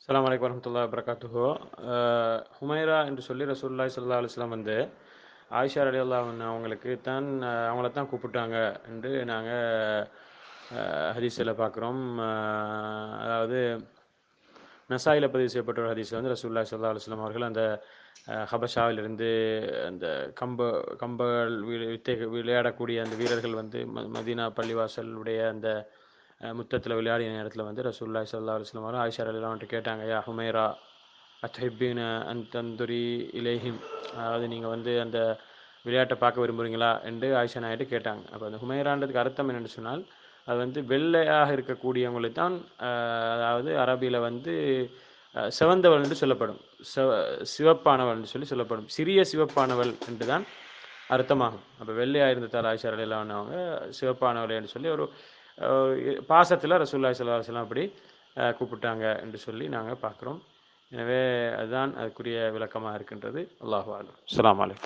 அஸ்ஸலாமு அலைக்கும் வரமத்துல்லா வரகாத்துஹோ ஹுமைரா என்று சொல்லி ரசூல்லாய் சல்லா அலுவலாம் வந்து ஆயிஷா அலி அல்லா அவங்களுக்கு தான் அஹ், அவங்கள தான் கூப்பிட்டாங்க என்று நாங்கள் ஹதீஸில் பார்க்குறோம் அதாவது நசாயில பதிவு செய்யப்பட்ட ஒரு ஹதீஸ் வந்து ரசூல்லாய் சல்லா அலுவலாம் அவர்கள் அந்த அஹ், ஹபஷாவிலிருந்து அந்த கம்ப கம்பங்கள் வி- வித்தை விளையாடக்கூடிய அந்த வீரர்கள் வந்து ம- மதீனா பள்ளிவாசலுடைய அந்த முத்தத்தில் விளையாடிய நேரத்தில் வந்து ரசூல்லாய் சல்லா அலுவலாம் அவர்கள் ஆயிஷா அலி அவன்ட்டு கேட்டாங்க யா ஹுமைரா அத்ஹிப்பீன அன் தந்துரி இலேஹிம் அதாவது நீங்கள் வந்து அந்த விளையாட்டை பார்க்க விரும்புகிறீங்களா என்று ஆயிஷா நாயிட்டு கேட்டாங்க அப்போ அந்த ஹுமைரான்றதுக்கு அர்த்தம் என்னென்னு சொன்னால் அது வந்து வெள்ளையாக இருக்கக்கூடியவங்களை தான் ஆஹ், அதாவது அரபியில் வந்து ஆஹ், சிவந்தவள் என்று சொல்லப்படும் சிவ சிவப்பானவள் என்று சொல்லி சொல்லப்படும் சிறிய சிவப்பானவள் என்று தான் அர்த்தமாகும் அப்போ வெள்ளையாக இருந்ததால் ஆயிஷா அலிலான அவங்க சிவப்பானவள் என்று சொல்லி ஒரு பாசத்தில் ரசூல்லாய் சல்லா அலுவலாம் அப்படி ஆஹ், கூப்பிட்டாங்க என்று சொல்லி நாங்கள் பார்க்குறோம் எனவே அதுதான் அதுக்குரிய விளக்கமாக இருக்கின்றது அல்லாஹு அலம் அஸ்ஸலாமு அலைக்கும்